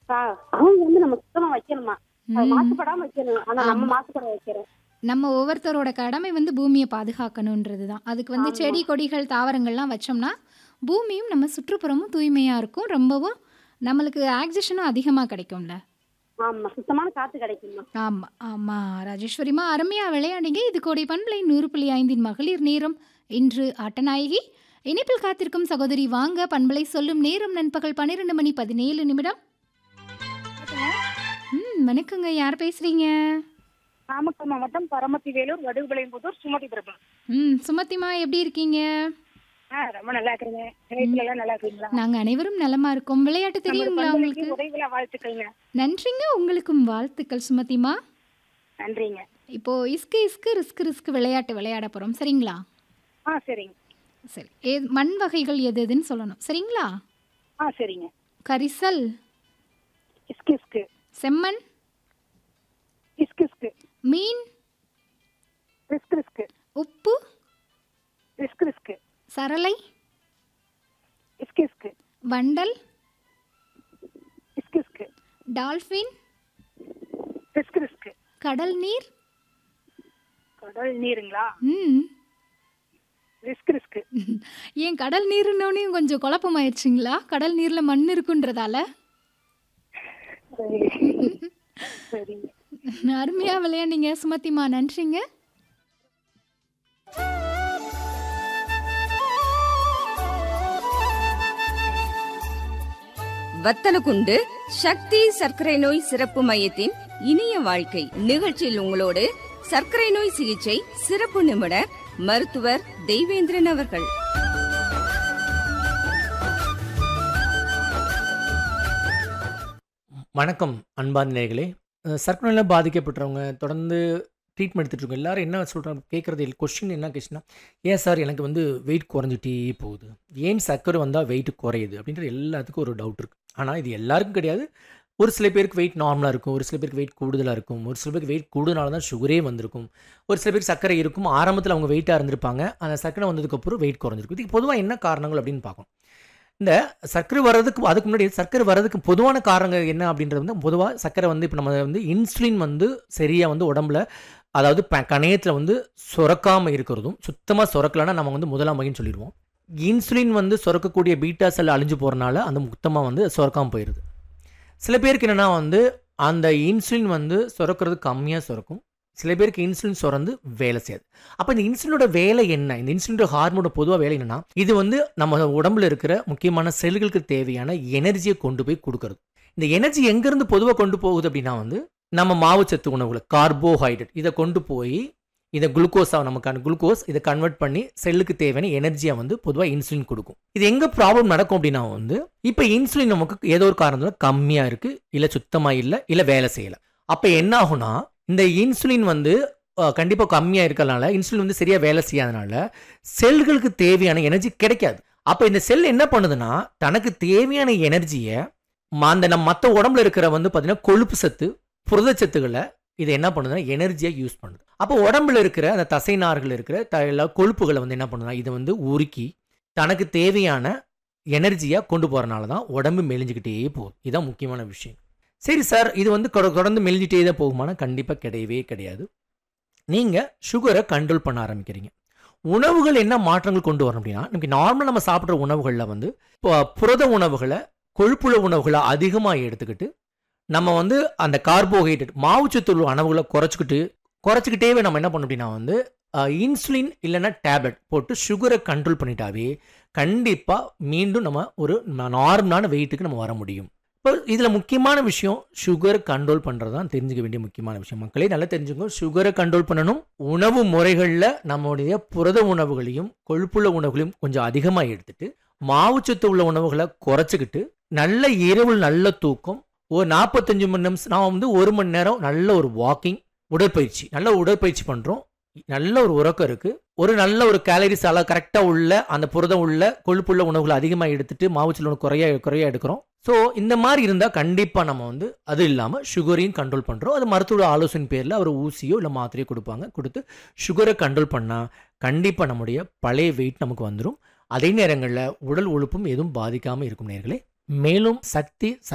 ஆ, அவங்க வந்து நம்ம சுத்தமா வைக்கணுமா அது ம். மாசுபடாம வைக்கணும் ஆனா நம்ம ஆமா. மாசுபட வைக்கிறோம் நம்ம ஒவ்வொருத்தரோட கடமை வந்து பூமியை பாதுகாக்கணுன்றது தான் அதுக்கு வந்து ஆமா. செடி கொடிகள் தாவரங்கள்லாம் வச்சோம்னா பூமியும் நம்ம சுற்றுப்புறமும் தூய்மையாக இருக்கும் ரொம்பவும் நம்மளுக்கு ஆக்சிஜனும் அதிகமாக கிடைக்கும்ல ஆமா சுத்தமான காத்து கிடைக்குமா ஆமாம் ஆமாம் ராஜேஸ்வரிமா அருமையாக விளையாடிங்க இது கோடை பண்பலை நூறு புள்ளி ஐந்தின் மகளிர் நேரம் இன்று ஆட்டநாயகி இணைப்பில் காத்திருக்கும் சகோதரி வாங்க பண்பலை சொல்லும் நேரம் நண்பகல் பன்னிரெண்டு மணி பதினேழு நிமிடம் ம் வணக்கங்க யார் பேசுறீங்க நாமக்கல் மாவட்டம் பரமத்தி வேலூர் வடுகுபலையம்புதூர் சுமதி பிரபு ம் சுமத்திமா எப்படி இருக்கீங்க ஆ ரொம்ப நல்லா இருக்கிறீங்க நிலையத்துல எல்லாம் நல்லா இருக்கீங்களா நாங்க அனைவரும் நலமா இருக்கோம் விளையாட்டு தெரியுங்களா உங்களுக்கு உதவிகளா வாழ்த்துக்கள்ங்க நன்றிங்க உங்களுக்கும் வாழ்த்துக்கள் சுமதிமா நன்றிங்க இப்போ இஸ்கு இஸ்கு ரிஸ்க் ரிஸ்க் விளையாட்டு விளையாட போறோம் சரிங்களா ஆ சரிங்க சரி ஏ மண் வகைகள் எது எதுன்னு சொல்லணும் சரிங்களா ஆ சரிங்க கரிசல் இஸ்கு இஸ்கு செம்மண் இஸ்கு இஸ்கு மீன் ரிஸ்க் ரிஸ்க் உப்பு ரிஸ்க் ரிஸ்க் சரளை இஸ்கு இஸ்கு வண்டல் இஸ்கு இஸ்கு டால்ஃபின் ரிஸ்க் ரிஸ்க் கடல் நீர் கடல் நீருங்களா ம் ரிஸ்க் ரிஸ்க் ஏன் கடல் நீர்னோனையும் கொஞ்சம் குழப்பமாயிருச்சுங்களா கடல் நீர்ல மண் இருக்குன்றதால சரிங்க அருமையா விளையாண்டீங்க சுமதிமா நன்றிங்க வத்தலகுண்டு சக்தி சர்க்கரை நோய் சிறப்பு மையத்தின் இனிய வாழ்க்கை நிகழ்ச்சியில் உங்களோடு சர்க்கரை நோய் சிகிச்சை சிறப்பு நிபுணர் மருத்துவர் தெய்வேந்திரன் அவர்கள் வணக்கம் அன்பார்ந்த நேயர்களே அஹ் சர்க்கரை நோயால் பாதிக்கப்பட்டவங்க தொடர்ந்து ட்ரீட்மெண்ட் எடுத்துட்டு இருக்கோம் எல்லாரும் என்ன சொல்கிறாங்க கேட்குறது கொஸ்டின் என்ன கொஸ்டின்னா ஏன் சார் எனக்கு வந்து வெயிட் குறைஞ்சிட்டே போகுது ஏன் சர்க்கரை வந்தால் வெயிட் குறையுது அப்படின்றது எல்லாத்துக்கும் ஒரு டவுட் இருக்குது ஆனால் இது எல்லாருக்கும் கிடையாது ஒரு சில பேருக்கு வெயிட் நார்மலாக இருக்கும் ஒரு சில பேருக்கு வெயிட் கூடுதலாக இருக்கும் ஒரு சில பேருக்கு வெயிட் கூடுதலால தான் சுகரே வந்திருக்கும் ஒரு சில பேருக்கு சர்க்கரை இருக்கும் ஆரம்பத்தில் அவங்க வெயிட்டாக இருந்திருப்பாங்க அந்த சர்க்கரை வந்ததுக்கப்புறம் வெயிட் குறைஞ்சிருக்கும் இதுக்கு பொதுவாக என்ன காரணங்கள் அப்படின்னு பார்க்கணும் இந்த சர்க்கரை வர்றதுக்கு அதுக்கு முன்னாடி சர்க்கரை வர்றதுக்கு பொதுவான காரணங்கள் என்ன அப்படின்றது வந்து பொதுவாக சர்க்கரை வந்து இப்போ நம்ம வந்து இன்சுலின் வந்து சரியாக வந்து உடம்புல அதாவது ப கணையத்தில் வந்து சுரக்காமல் இருக்கிறதும் சுத்தமாக சுரக்கலைன்னா நம்ம வந்து முதலாம் வகைன்னு சொல்லிடுவோம் இன்சுலின் வந்து சுரக்கக்கூடிய பீட்டா செல் அழிஞ்சு போகிறனால அந்த மொத்தமாக வந்து சுரக்காமல் போயிடுது சில பேருக்கு என்னென்னா வந்து அந்த இன்சுலின் வந்து சுரக்கிறது கம்மியாக சுரக்கும் சில பேருக்கு இன்சுலின் சுரந்து வேலை செய்யாது அப்போ இந்த இன்சுலினோட வேலை என்ன இந்த இன்சுலினோட ஹார்மோனோட பொதுவாக வேலை என்னன்னா இது வந்து நம்ம உடம்புல இருக்கிற முக்கியமான செல்களுக்கு தேவையான எனர்ஜியை கொண்டு போய் கொடுக்கறது இந்த எனர்ஜி எங்கேருந்து பொதுவாக கொண்டு போகுது அப்படின்னா வந்து நம்ம மாவுச்சத்து உணவுகளை கார்போஹைட்ரேட் இதை கொண்டு போய் இதை குளுக்கோஸாக நமக்கான குளுக்கோஸ் இதை கன்வெர்ட் பண்ணி செல்லுக்கு தேவையான எனர்ஜியை வந்து பொதுவாக இன்சுலின் கொடுக்கும் இது எங்கே ப்ராப்ளம் நடக்கும் அப்படின்னா வந்து இப்போ இன்சுலின் நமக்கு ஏதோ ஒரு காரணத்தில் கம்மியாக இருக்குது இல்லை சுத்தமாக இல்லை இல்லை வேலை செய்யலை அப்போ என்ன ஆகும்னா இந்த இன்சுலின் வந்து கண்டிப்பாக கம்மியாக இருக்கறனால இன்சுலின் வந்து சரியாக வேலை செய்யாதனால செல்களுக்கு தேவையான எனர்ஜி கிடைக்காது அப்போ இந்த செல் என்ன பண்ணுதுன்னா தனக்கு தேவையான எனர்ஜியை அந்த நம்ம மற்ற உடம்புல இருக்கிற வந்து பார்த்தீங்கன்னா கொழுப்பு சத்து புரதச்சத்துக்களை இது என்ன பண்ணுதுன்னா எனர்ஜியாக யூஸ் பண்ணுது அப்போ உடம்புல இருக்கிற அந்த தசை நார்கள் இருக்கிற த எல்லா கொழுப்புகளை வந்து என்ன பண்ணுதுன்னா இதை வந்து உருக்கி தனக்கு தேவையான எனர்ஜியாக கொண்டு போகிறனால தான் உடம்பு மெலிஞ்சுக்கிட்டே போகுது இதுதான் முக்கியமான விஷயம் சரி சார் இது வந்து கொட- தொடர்ந்து மெலிஞ்சிட்டே தான் போகுமானா கண்டிப்பாக கிடையவே கிடையாது நீங்கள் சுகரை கண்ட்ரோல் பண்ண ஆரம்பிக்கிறீங்க உணவுகள் என்ன மாற்றங்கள் கொண்டு வரணும் அப்படின்னா நமக்கு நார்மலாக நம்ம சாப்பிட்ற உணவுகளில் வந்து இப்போ புரத உணவுகளை கொழுப்புள்ள உணவுகளை அதிகமாக எடுத்துக்கிட்டு நம்ம வந்து அந்த கார்போஹைட்ரேட் மாவுச்சத்து உள்ள உணவுகளை குறைச்சிக்கிட்டு குறைச்சிக்கிட்டே நம்ம என்ன பண்ணோம் அப்படின்னா வந்து இன்சுலின் இல்லைன்னா டேப்லெட் போட்டு சுகரை கண்ட்ரோல் பண்ணிட்டாவே கண்டிப்பாக மீண்டும் நம்ம ஒரு நார்மலான வெயிட்டுக்கு நம்ம வர முடியும் இப்போ இதில் முக்கியமான விஷயம் சுகர் கண்ட்ரோல் பண்ணுறது தான் தெரிஞ்சுக்க வேண்டிய முக்கியமான விஷயம் மக்களே நல்லா தெரிஞ்சுக்கணும் சுகரை கண்ட்ரோல் பண்ணணும் உணவு முறைகளில் நம்முடைய புரத உணவுகளையும் கொழுப்புள்ள உணவுகளையும் கொஞ்சம் அதிகமாக எடுத்துட்டு மாவுச்சத்து உள்ள உணவுகளை குறைச்சிக்கிட்டு நல்ல இரவு நல்ல தூக்கம் ஒரு நாற்பத்தஞ்சு மணி நிமிஷம் நான் வந்து ஒரு மணி நேரம் நல்ல ஒரு வாக்கிங் உடற்பயிற்சி நல்ல உடற்பயிற்சி பண்ணுறோம் நல்ல ஒரு உறக்கம் இருக்குது ஒரு நல்ல ஒரு கேலரிஸ் அளவு கரெக்டாக உள்ள அந்த புரதம் உள்ள கொழுப்புள்ள உணவுகளை அதிகமாக எடுத்துட்டு மாவுச்சல் உணவு குறைய குறைய எடுக்கிறோம் ஸோ இந்த மாதிரி இருந்தால் கண்டிப்பாக நம்ம வந்து அது இல்லாமல் சுகரையும் கண்ட்ரோல் பண்ணுறோம் அது மருத்துவ ஆலோசனை பேரில் அவர் ஊசியோ இல்லை மாத்திரையோ கொடுப்பாங்க கொடுத்து சுகரை கண்ட்ரோல் பண்ணால் கண்டிப்பாக நம்முடைய பழைய வெயிட் நமக்கு வந்துடும் அதே நேரங்களில் உடல் உழுப்பும் எதுவும் பாதிக்காமல் இருக்கும் நேர்களே மேலும் சக்தி